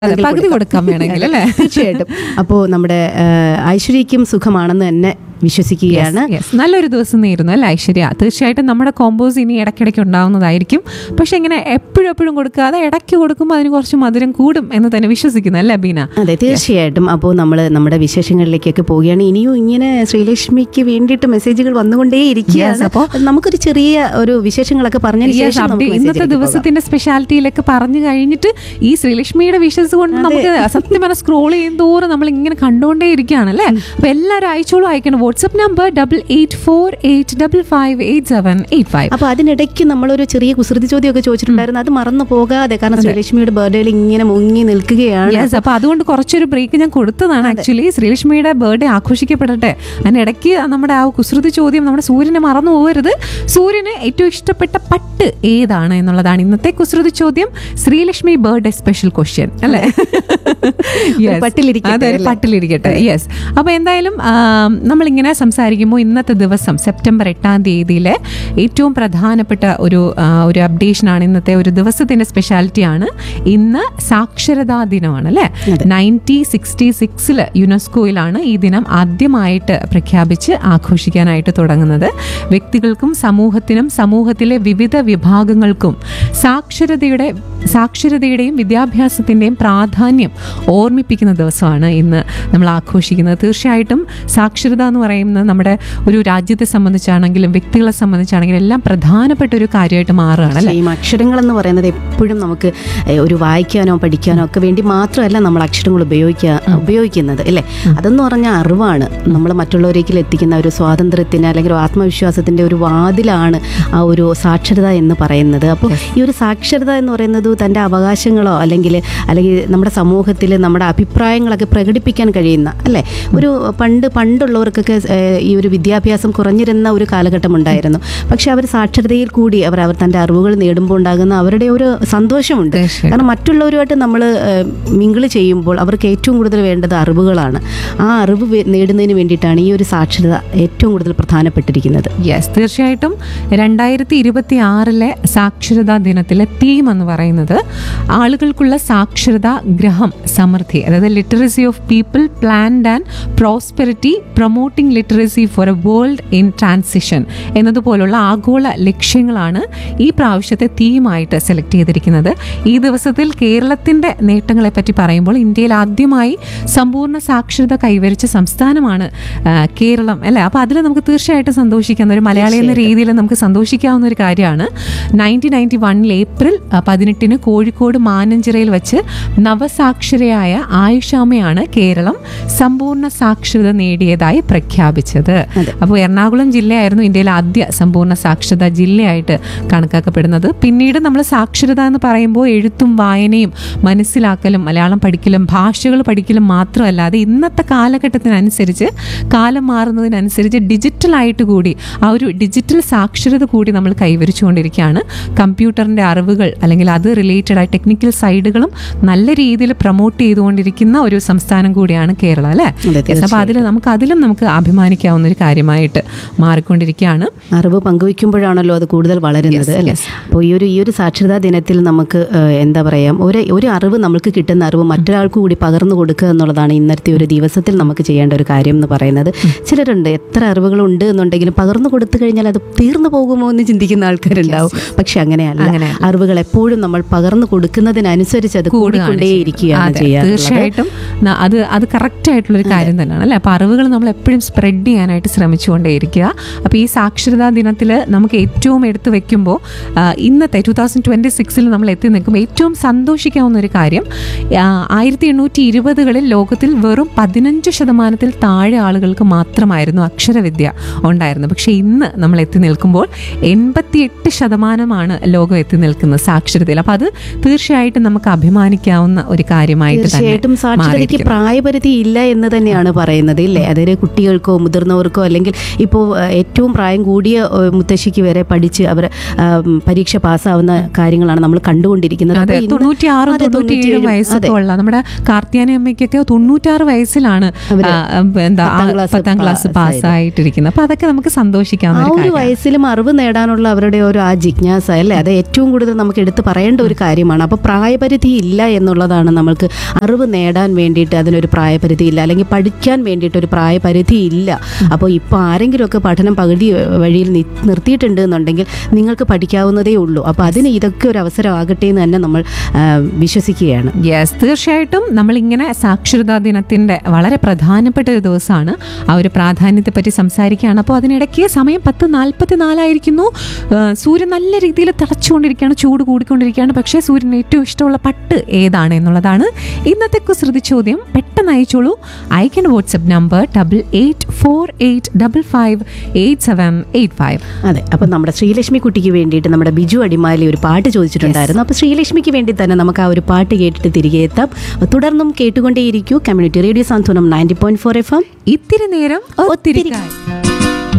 അതെ, പകുതി കൊടുക്കാൻ വേണമെങ്കിൽ അല്ലേ തീർച്ചയായിട്ടും അപ്പോൾ നമ്മുടെ ആ, ഐശ്വര്യയ്ക്കും സുഖമാണെന്ന് തന്നെ വിശ്വസിക്കുകയാണ് Yes, നല്ലൊരു ദിവസം നേരുന്നു അല്ലേ ഐശ്വര്യ തീർച്ചയായിട്ടും നമ്മുടെ കോമ്പോസ് ഇനി ഇടയ്ക്കിടയ്ക്ക് ഉണ്ടാവുന്നതായിരിക്കും പക്ഷെ ഇങ്ങനെ എപ്പോഴും എപ്പോഴും കൊടുക്കാതെ ഇടയ്ക്ക് കൊടുക്കുമ്പോൾ അതിന് കുറച്ച് മധുരം കൂടും എന്ന് തന്നെ വിശ്വസിക്കുന്നു അല്ലേ ബീന അതെ തീർച്ചയായിട്ടും അപ്പോൾ നമ്മൾ നമ്മുടെ വിശേഷങ്ങളിലേക്കൊക്കെ പോവുകയാണ് ഇനിയും ഇങ്ങനെ ശ്രീലക്ഷ്മിക്ക് വേണ്ടിയിട്ട് മെസ്സേജുകൾ വന്നുകൊണ്ടേ Yes, ഇരിക്കുകയാണ് അപ്പോ- നമുക്കൊരു ചെറിയ ഒരു വിശേഷങ്ങളൊക്കെ പറഞ്ഞതിന് Yes, ശേഷം നമുക്ക് update- ഇന്നത്തെ message ലേക്ക് പോകാം. ദിവസത്തിന്റെ സ്പെഷ്യാലിറ്റിയിലൊക്കെ പറഞ്ഞു കഴിഞ്ഞിട്ട് ഈ ശ്രീലക്ഷ്മിയുടെ വിഷസ് കൊണ്ട് നമുക്ക് സത്യം പറഞ്ഞ സ്ക്രോൾ ചെയ്യും തോറും നമ്മൾ ഇങ്ങനെ കണ്ടുകൊണ്ടേ ഇരിക്കുകയാണ് അല്ലേ അപ്പൊ എല്ലാവരും അയച്ചോളും അയക്കണം WhatsApp number double eight four eight double five eight seven eight five അപ്പൊ അതിനിടയ്ക്ക് നമ്മളൊരു ചെറിയ കുസൃതി ചോദ്യമൊക്കെ ചോദിച്ചിട്ടുണ്ടായിരുന്നു അത് മറന്നു പോകാതെ കാരണം ശ്രീലക്ഷ്മിയുടെ ബർത്ത്ഡേയിൽ ഇങ്ങനെ മുങ്ങി നിൽക്കുകയാണ് യെസ് അപ്പൊ അതുകൊണ്ട് കുറച്ചൊരു ബ്രേക്ക് ഞാൻ കൊടുത്തതാണ് ആക്ച്വലി ശ്രീലക്ഷ്മിയുടെ ബർത്ത്ഡേ ആഘോഷിക്കപ്പെടട്ടെ അതിനിടയ്ക്ക് നമ്മുടെ ആ കുസൃതി ചോദ്യം നമ്മുടെ സൂര്യനെ മറന്നു പോകരുത് സൂര്യന് ഏറ്റവും ഇഷ്ടപ്പെട്ട പട്ട് ഏതാണ് എന്നുള്ളതാണ് ഇന്നത്തെ കുസൃതി ചോദ്യം ശ്രീലക്ഷ്മി ബർത്ത്ഡേ സ്പെഷ്യൽ ക്വസ്റ്റ്യൻ അല്ലേ Yes. പട്ടിലിരിക്കട്ടെ, അതെ ഒരു അല്ലേ? പട്ടിലിരിക്കട്ടെ യെസ് അപ്പൊ എന്തായാലും ആം, നമ്മളിങ്ങനെ സംസാരിക്കുമ്പോൾ ഇന്നത്തെ ദിവസം സെപ്റ്റംബർ എട്ടാം തീയതിയിലെ ഏറ്റവും പ്രധാനപ്പെട്ട ഒരു ആ, ഒരു അപ്ഡേഷനാണ് ഇന്നത്തെ ഒരു ദിവസത്തിന്റെ സ്പെഷ്യാലിറ്റിയാണ് ഇന്ന് സാക്ഷരതാ ദിനമാണ് അല്ലേ നയൻറ്റീൻ സിക്സ്റ്റി സിക്സില് യുനെസ്കോയിലാണ് ഈ ദിനം ആദ്യമായിട്ട് പ്രഖ്യാപിച്ച് ആഘോഷിക്കാനായിട്ട് തുടങ്ങുന്നത് വ്യക്തികൾക്കും സമൂഹത്തിനും സമൂഹത്തിലെ വിവിധ വിഭാഗങ്ങൾക്കും സാക്ഷരതയുടെ സാക്ഷരതയുടെയും വിദ്യാഭ്യാസത്തിൻ്റെയും പ്രാധാന്യം ഓർമ്മിപ്പിക്കുന്ന ദിവസമാണ് ഇന്ന് നമ്മൾ ആഘോഷിക്കുന്നത് തീർച്ചയായിട്ടും സാക്ഷരത എന്ന് പറയുന്നത് നമ്മുടെ ഒരു രാജ്യത്തെ സംബന്ധിച്ചാണെങ്കിലും വ്യക്തികളെ സംബന്ധിച്ചാണെങ്കിലും എല്ലാം പ്രധാനപ്പെട്ട ഒരു കാര്യമായിട്ട് മാറുകയാണ് അല്ലേ ഈ അക്ഷരങ്ങൾ എന്ന് പറയുന്നത് എപ്പോഴും നമുക്ക് ഏ, ഒരു വായിക്കാനോ പഠിക്കാനോ ഒക്കെ വേണ്ടി മാത്രമല്ല നമ്മൾ അക്ഷരങ്ങൾ ഉപയോഗിക്കുക ഉപയോഗിക്കുന്നത് അല്ലേ അതെന്ന് പറഞ്ഞാൽ അറിവാണ് നമ്മൾ മറ്റുള്ളവരേക്കിൽ എത്തിക്കുന്ന ഒരു സ്വാതന്ത്ര്യത്തിന് അല്ലെങ്കിൽ ഒരു ആത്മവിശ്വാസത്തിന്റെ ഒരു വാതിലാണ് ആ ഒരു സാക്ഷരത എന്ന് പറയുന്നത് അപ്പോൾ ഈ ഒരു സാക്ഷരത എന്ന് പറയുന്നത് തൻ്റെ അവകാശങ്ങളോ അല്ലെങ്കിൽ അല്ലെങ്കിൽ നമ്മുടെ സമൂഹത്തിൽ നമ്മുടെ അഭിപ്രായങ്ങളൊക്കെ പ്രകടിപ്പിക്കാൻ കഴിയുന്ന അല്ലേ ഒരു പണ്ട് പണ്ടുള്ളവർക്കൊക്കെ ഏഹ്, ഈ ഒരു വിദ്യാഭ്യാസം കുറഞ്ഞിരുന്ന ഒരു കാലഘട്ടം ഉണ്ടായിരുന്നു പക്ഷെ അവർ സാക്ഷരതയിൽ കൂടി അവർ അവർ തൻ്റെ അറിവുകൾ നേടുമ്പോൾ ഉണ്ടാകുന്ന അവരുടെ ഒരു സന്തോഷമുണ്ട് തീർച്ചയായും. കാരണം മറ്റുള്ളവരുമായിട്ട് നമ്മൾ മിങ്കിൾ ചെയ്യുമ്പോൾ അവർക്ക് ഏറ്റവും കൂടുതൽ വേണ്ടത് അറിവുകളാണ് ആ അറിവ് വേ- നേടുന്നതിന് വേണ്ടിയിട്ടാണ് ഈ ഒരു സാക്ഷരത ഏറ്റവും കൂടുതൽ പ്രധാനപ്പെട്ടിരിക്കുന്നത് യെസ് തീർച്ചയായിട്ടും രണ്ടായിരത്തി ഇരുപത്തി ആറിലെ സാക്ഷരതാ ദിനത്തിലെ തീം എന്ന് പറയുന്നത് ആളുകൾക്കുള്ള സാക്ഷരത ഗ്രഹം സമൃദ്ധി അതായത് literacy of people planet and prosperity promoting literacy for a world in transition എന്നതുപോലുള്ള ആഗോള ലക്ഷ്യങ്ങളാണ് ഈ പ്രാവശ്യത്തെ തീമായിട്ട് സെലക്ട് ചെയ്തിരിക്കുന്നത് ഈ ദിവസത്തിൽ കേരളത്തിന്റെ നേട്ടങ്ങളെ പറ്റി പറയുമ്പോൾ ഇന്ത്യയിൽ ആദ്യമായി സമ്പൂർണ്ണ സാക്ഷരത കൈവരിച്ച സംസ്ഥാനമാണ് ആ, കേരളം അല്ലേ അപ്പൊ അതിൽ നമുക്ക് തീർച്ചയായിട്ടും സന്തോഷിക്കാവുന്ന ഒരു മലയാളി എന്ന രീതിയിൽ നമുക്ക് സന്തോഷിക്കാവുന്ന ഒരു കാര്യമാണ് നയൻറ്റീൻ നയൻറ്റി വണ്ണിൽ ഏപ്രിൽ ആ, പതിനെട്ടിന് കോഴിക്കോട് മാനഞ്ചിറയിൽ വെച്ച് നവസാക്ഷരയായ ആയുഷാമയാണ് കേരളം സമ്പൂർണ്ണ സാക്ഷരത നേടിയതായി പ്രഖ്യാപിച്ചത് അപ്പോൾ എറണാകുളം ജില്ലയായിരുന്നു ഇന്ത്യയിലെ ആദ്യ സമ്പൂർണ്ണ സാക്ഷരതാ ജില്ലയായിട്ട് കണക്കാക്കപ്പെടുന്നത് പിന്നീട് നമ്മൾ സാക്ഷരത എന്ന് പറയുമ്പോൾ എഴുത്തും വായനയും മനസ്സിലാക്കലും മലയാളം പഠിക്കലും ഭാഷകൾ പഠിക്കലും മാത്രമല്ലാതെ ഇന്നത്തെ കാലഘട്ടത്തിനനുസരിച്ച് കാലം മാറുന്നതിനനുസരിച്ച് ഡിജിറ്റലായിട്ട് കൂടി ആ ഒരു ഡിജിറ്റൽ സാക്ഷരത കൂടി നമ്മൾ കൈവരിച്ചുകൊണ്ടിരിക്കുകയാണ് കമ്പ്യൂട്ടറിൻ്റെ അറിവുകൾ അല്ലെങ്കിൽ അത് റിലേറ്റഡ് ആയ ടെക്നിക്കൽ സൈഡുകളും നല്ല രീതിയിൽ പ്രൊമോട്ട് ചെയ്തുകൊണ്ടിരിക്കുന്ന ഒരു സംസ്ഥാനം കൂടിയാണ് കേരളം അല്ലേ അതെ, Yes, അപ്പോൾ അതിൽ നമുക്ക് അതിലും നമുക്ക് അഭിമാനിക്കാവുന്ന ഒരു കാര്യമായിട്ട് മാറിക്കൊണ്ടിരിക്കുകയാണ് അറിവ് പങ്കുവയ്ക്കുമ്പോഴാണല്ലോ അത് കൂടുതൽ വളരുന്നത് അല്ലേ അപ്പോൾ ഈ ഒരു ഈ ഒരു സാക്ഷരതാ ദിനത്തിൽ നമുക്ക് ഏഹ്, എന്താ പറയുക ഒരു ഒരു അറിവ് നമുക്ക് കിട്ടുന്ന അറിവ് മറ്റൊരാൾക്ക് കൂടി പകർന്നു കൊടുക്കുക എന്നുള്ളതാണ് ഇന്നത്തെ ഒരു ദിവസത്തിൽ നമുക്ക് ചെയ്യേണ്ട ഒരു കാര്യം എന്ന് പറയുന്നത് ചിലരുണ്ട് എത്ര അറിവുകളുണ്ട് എന്നുണ്ടെങ്കിലും പകർന്നു കൊടുത്തു കഴിഞ്ഞാൽ അത് തീർന്നു പോകുമോ എന്ന് ചിന്തിക്കുന്ന ആൾക്കാരുണ്ടാവും പക്ഷെ അങ്ങനെയല്ല അങ്ങനെയല്ല. അറിവുകൾ എപ്പോഴും നമ്മൾ പകർന്നു കൊടുക്കുന്നതിനനുസരിച്ച് അത് കൂടിക്കൊണ്ടേയിരിക്കുകയാണ് അതെ, ചെയ്യാറുള്ളത് തീർച്ചയായിട്ടും ന- അത് അത് കറക്റ്റ് ആയിട്ടുള്ള ഒരു കാര്യം തന്നെയാണ് അല്ലേ അപ്പോൾ അറിവുകൾ നമ്മൾ എപ്പോഴും സ്പ്രെഡ് ചെയ്യാനായിട്ട് ശ്രമിച്ചുകൊണ്ടേയിരിക്കുക അപ്പോൾ ഈ സാക്ഷരതാ ദിനത്തിൽ നമുക്ക് ഏറ്റവും എടുത്തു വെക്കുമ്പോൾ ആ, ഇന്നത്തെ ടൂ തൗസൻഡ് ട്വൻറ്റി സിക്സിൽ നമ്മൾ എത്തി നിൽക്കുമ്പോൾ ഏറ്റവും സന്തോഷിക്കാവുന്ന ഒരു കാര്യം ആ, ആയിരത്തി എണ്ണൂറ്റി ഇരുപതുകളിൽ ലോകത്തിൽ വെറും പതിനഞ്ച് ശതമാനത്തിൽ താഴെ ആളുകൾക്ക് മാത്രമായിരുന്നു അക്ഷരവിദ്യ ഉണ്ടായിരുന്നത് പക്ഷേ ഇന്ന് നമ്മൾ എത്തി നിൽക്കുമ്പോൾ എൺപത്തിയെട്ട് ശതമാനമാണ് ലോകം എത്തി നിൽക്കുന്നത് സാക്ഷരതയിൽ അപ്പോൾ അത് തീർച്ചയായിട്ടും നമുക്ക് അഭിമാനിക്കാവുന്ന ഒരു കാര്യമായിട്ട് തന്നെ തീർച്ചയായിട്ടും സാക്ഷരതയ്ക്ക് മാറിയിരിക്കുന്നു. പ്രായപരിധി ഇല്ല എന്ന് തന്നെയാണ് പറയുന്നത് ഇല്ലേ അതായത് കുട്ടികൾക്കോ മുതിർന്നവർക്കോ അല്ലെങ്കിൽ ഇപ്പോൾ ഏറ്റവും പ്രായം കൂടിയ ഏഹ്, മുത്തശ്ശിക്ക് വരെ പഠിച്ച് അവർ പരീക്ഷ പാസ്സാവുന്ന കാര്യങ്ങളാണ് നമ്മൾ കണ്ടുകൊണ്ടിരിക്കുന്നത് അതെ അപ്പോൾ ഇന്ന് തൊണ്ണൂറ്റിയാറും അതെ, തൊണ്ണൂറ്റിയേഴും തൊണ്ണൂറ്റിയേഴും, വയസ്സൊക്കെ അതെ. ഉള്ള നമ്മുടെ കാർത്തിയാനി അമ്മയ്ക്കൊക്കെ തൊണ്ണൂറ്റാറ് വയസ്സിലാണ് അവര് ആ, എന്താ ആ, പത്താം ക്ലാസ് പത്താം ക്ലാസ് പാസ്സായത്. പാസ്സായിട്ടിരിക്കുന്നത് അപ്പൊ അതൊക്കെ നമുക്ക് സന്തോഷിക്കാവുന്ന ആ ഒരു ഒരു കാര്യം വയസ്സിലും അറിവ് നേടാനുള്ള അവരുടെ ഒരു ആ ജിജ്ഞാസ അല്ലേ അത് ഏറ്റവും കൂടുതൽ നമുക്ക് എടുത്ത് പറയേണ്ട ഒരു കാര്യമാണ് അപ്പോൾ പ്രായപരിധി ഇല്ല എന്നുള്ളതാണ് നമ്മൾക്ക് അറിവ് നേടാൻ വേണ്ടിയിട്ട് അതിനൊരു പ്രായപരിധി ഇല്ല അല്ലെങ്കിൽ പഠിക്കാൻ വേണ്ടിയിട്ട് ഒരു പ്രായപരിധി ഇല്ല അപ്പോൾ ഇപ്പോൾ ആരെങ്കിലുമൊക്കെ പഠനം പകുതി വഴിയിൽ നി- നിർത്തിയിട്ടുണ്ട് എന്നുണ്ടെങ്കിൽ നിങ്ങൾക്ക് പഠിക്കാവുന്നതേ ഉള്ളൂ അപ്പോൾ അതിന് ഇതൊക്കെ ഒരു അവസരമാകട്ടെ എന്ന് തന്നെ നമ്മൾ ആ, വിശ്വസിക്കുകയാണ് യെസ് തീർച്ചയായിട്ടും നമ്മളിങ്ങനെ സാക്ഷരതാ ദിനത്തിൻ്റെ വളരെ പ്രധാനപ്പെട്ട ഒരു ദിവസമാണ് ആ ഒരു പ്രാധാന്യത്തെ പറ്റി സംസാരിക്കുകയാണ് അപ്പോൾ അതിനിടയ്ക്ക് സമയം പത്ത് നാൽപ്പത്തി നാലായിരിക്കുന്നു ഏഹ് സൂര്യൻ നല്ല രീതിയിൽ തിളച്ചുകൊണ്ടിരിക്കുകയാണ് ചൂട് കൂടിക്കൊണ്ടിരിക്കുകയാണ് പക്ഷേ സൂര്യന് ഏറ്റവും ഇഷ്ടമുള്ള പട്ട് ഏതാണ് എന്നുള്ളതാണ് ഇന്നത്തെ കുസൃതി ചോദ്യം പെട്ടെന്ന് അയച്ചോളൂ അയക്കേണ്ട WhatsApp number double eight four eight double five eight seven eight five അതെ അപ്പം നമ്മുടെ ശ്രീലക്ഷ്മി കുട്ടിക്ക് വേണ്ടിയിട്ട് നമ്മുടെ ബിജു അടിമാലി ഒരു പാട്ട് ചോദിച്ചിട്ടുണ്ടായിരുന്നു അപ്പോൾ ശ്രീലക്ഷ്മിക്ക് വേണ്ടി തന്നെ നമുക്ക് ആ ഒരു പാട്ട് കേട്ടിട്ട് തിരികെ എത്താം അപ്പോൾ തുടർന്നും കേട്ടുകൊണ്ടേയിരിക്കൂ community radio Santhwanam ninety point four F M ഇത്തിരി നേരം ഒത്തിരി കാര്യം